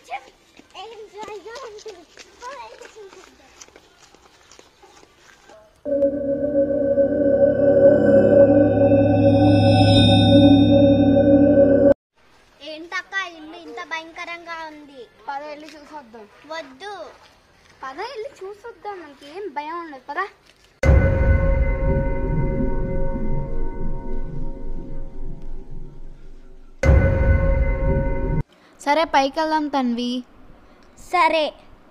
కొంచెం ఎంజాయ్గా ఉంటుంది పదండి చూసేద్దాం. ఏంటక్క ఇల్లు ఇంత భయంకరంగా ఉంది పద వెళ్ళి చూసొద్దాం వద్దు పద వెళ్ళి చూసొద్దాం మనకి ఏం భయం ఉండదు పద సరే పైకి వెళ్దాం తన్వి సరే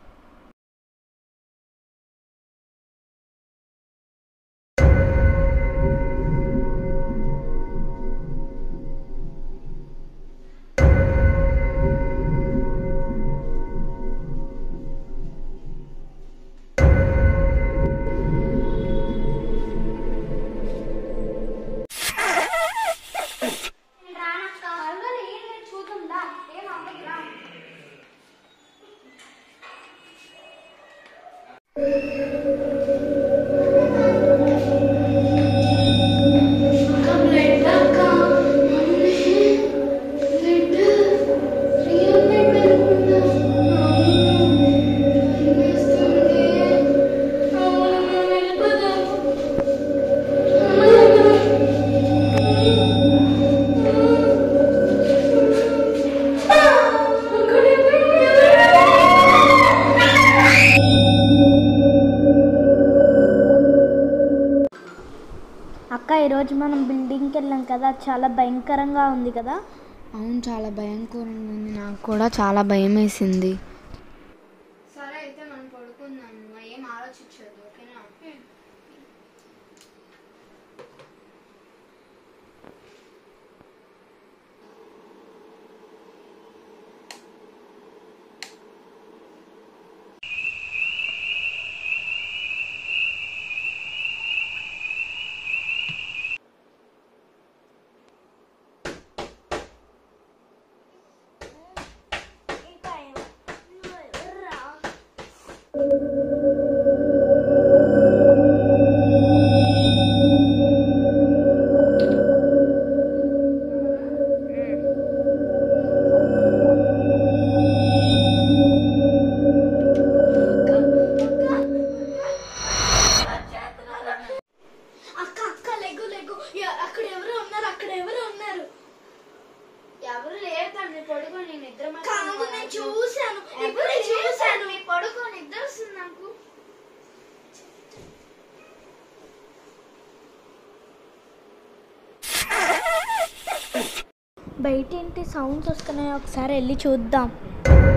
అక్క ఈరోజు మనం బిల్డింగ్కి వెళ్ళాం కదా చాలా భయంకరంగా ఉంది కదా అవును చాలా భయంకరంగా ఉంది నాకు కూడా చాలా భయం వేసింది సరే అయితే మనం పడుకుందాం ఏం ఆలోచించదు ఓకేనా అక్క అక్క లెగ్గు లెగ్గు ఎ- అక్కడ ఎవరు ఉన్నారు అక్కడ ఎవరు ఉన్నారు ఎవరు లేరు తండ్రి పడుకో నేను నిద్ర కాదు నేను చూశాను ఇప్పుడే చూశాను మీ పడుకో నిద్ర వస్తుంది నాకు బయట ఏంటి సౌండ్స్ వస్తున్నాయి ఒకసారి వెళ్ళి చూద్దాం